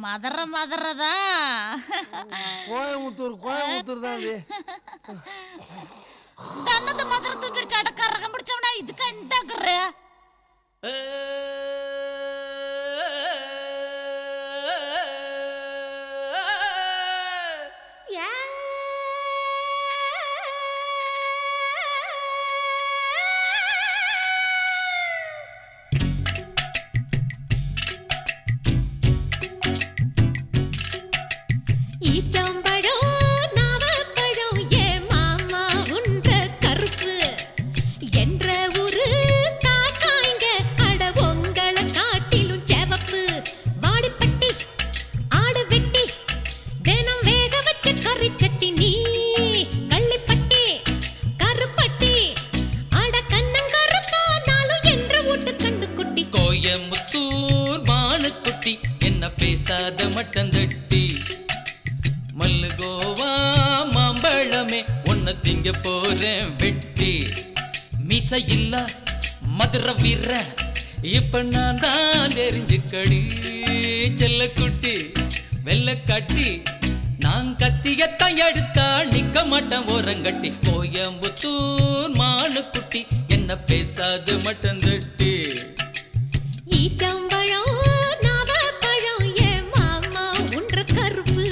மதற மதறதா கோயம்புத்தூர் கோயம்புத்தூர் தான் அது தன்னது மதற தூக்கிடுச்சு அடக்காரகம் பிடிச்சவனா இதுக்கா இந்த குரு ஈச்சம்பழம் நாவப்பழம் ஏ மாமா உன்ற கருப்பு என்ற ஒரு காக்காய்ங்க அட உங்களை காட்டிலும் செவப்பு வாடிப்பட்டி ஆடு வெட்டி தினம் வேக வச்ச கறி சட்டி நீ கள்ளிப்பட்டி கருப்பட்டி அட கண்ணங்கருப்பானாலும் என்ற வீட்டு கண்ணு குட்டி கோயம்புத்தூர் மானுக்குட்டி என்ன பேசாத மட்டந்தட்டி மல்லுகோவா மாம்பழமே உன்னை திங்க போறேன் வெட்டி மிச இல்ல மதுர வீர இப்ப நான் தான் தெரிஞ்சுக்கடி செல்லக்குட்டி வெள்ள கட்டி நான் கத்தியத்தான் எடுத்தா நிக்க மாட்டேன் ஓரங்கட்டி கோயம்புத்தூர் மானுக்குட்டி என்ன பேசாது மட்டந்தட்டி ஈச்சம்பழம் நாவப்பழம் ஏ மாமா உன்ற கருப்பு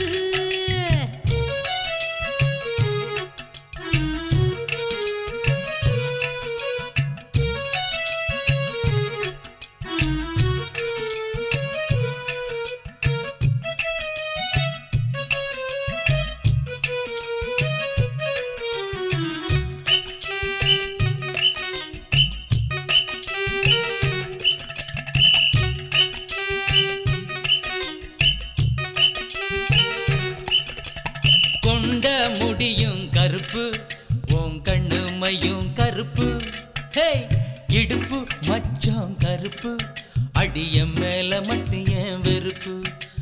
கொண்ட முடியும் கருப்பு உன் கண்ணுமையும் கருப்பு ஹே இடுப்பு மச்சம் கருப்பு அடிய மேல மட்டும் ஏன் வெறுப்பு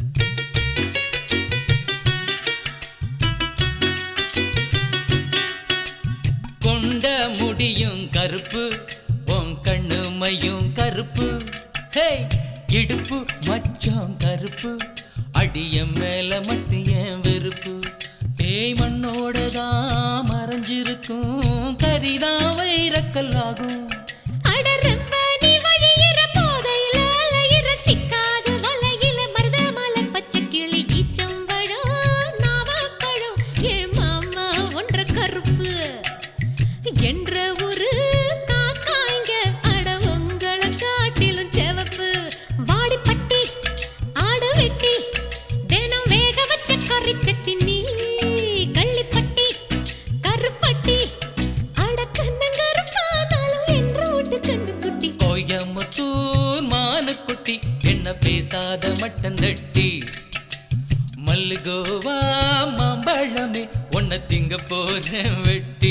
கொண்ட முடியும் கருப்பு உன் கண்ணுமையும் கருப்பு ஹே இடுப்பு மச்சம் கருப்பு அடிய மேல மட்டும் ஏன் வெறுப்பு பேய் மண்ணோட தான் மறைஞ்சிருக்கும் கரிதான் வைரக்கல்லாகும் அட ரொம்ப நீ வழியிற போதையில அலையிற சிக்காது வலையில மருதமலை பச்சை கிளி ஈச்சம்பழம் நாவப்பழம் ஏ மாமா ஒன்ற கருப்பு என்ற ஒரு காக்காய்ங்க அட உங்களை காட்டிலும் செவப்பு வாடிப்பட்டி ஆடு வெட்டி தினம் வேக வச்ச கறி சட்டி நீ கள்ளிப்பட்டி கருப்பட்டி அட கண்ணங்கருப்பானாலும் என்ற விட்டு கண்டு குட்டி கோயம்புத்தூர் மானுக்குட்டி என்ன பேசாத மட்டந்தட்டி மல்லுகோவா மாம்பழமே உன்னை திங்க போறேன் வெட்டி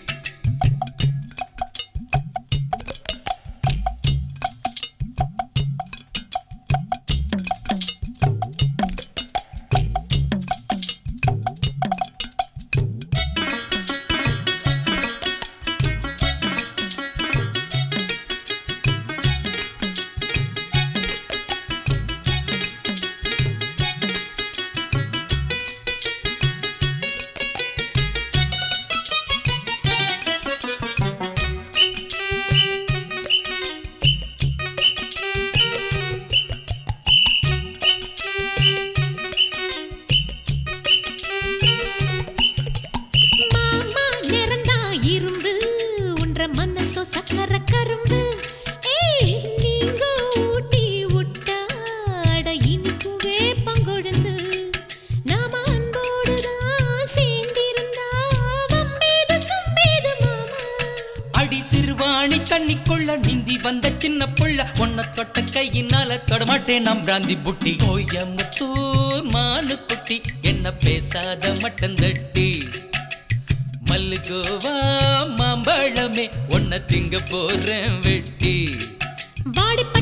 மாமா நிறந்தா இரும்பு உன்ற மனசோ சக்கர கரும்பு ஏய் நீங்க ஊட்டி விட்டாட இனிக்கும் வேப்பங்கொழுந்து நாம அன்போடுதான் சேர்ந்திருந்தா வம்பேது தும்பேது மாமா அடி சிறுவாணி தண்ணிக்குள்ள நீந்தி வந்த சின்ன புள்ள உன்னை தொட்ட கையினால தொடமாட்டேன் நாம் பிராந்தி புட்டி கோயம்புத்தூர் மானுக்குட்டி என்ன பேசாத மட்டந்தட்டி மல்லுகோவா மாம்பழமே உன்னை திங்க போறேன் வெட்டி வாடி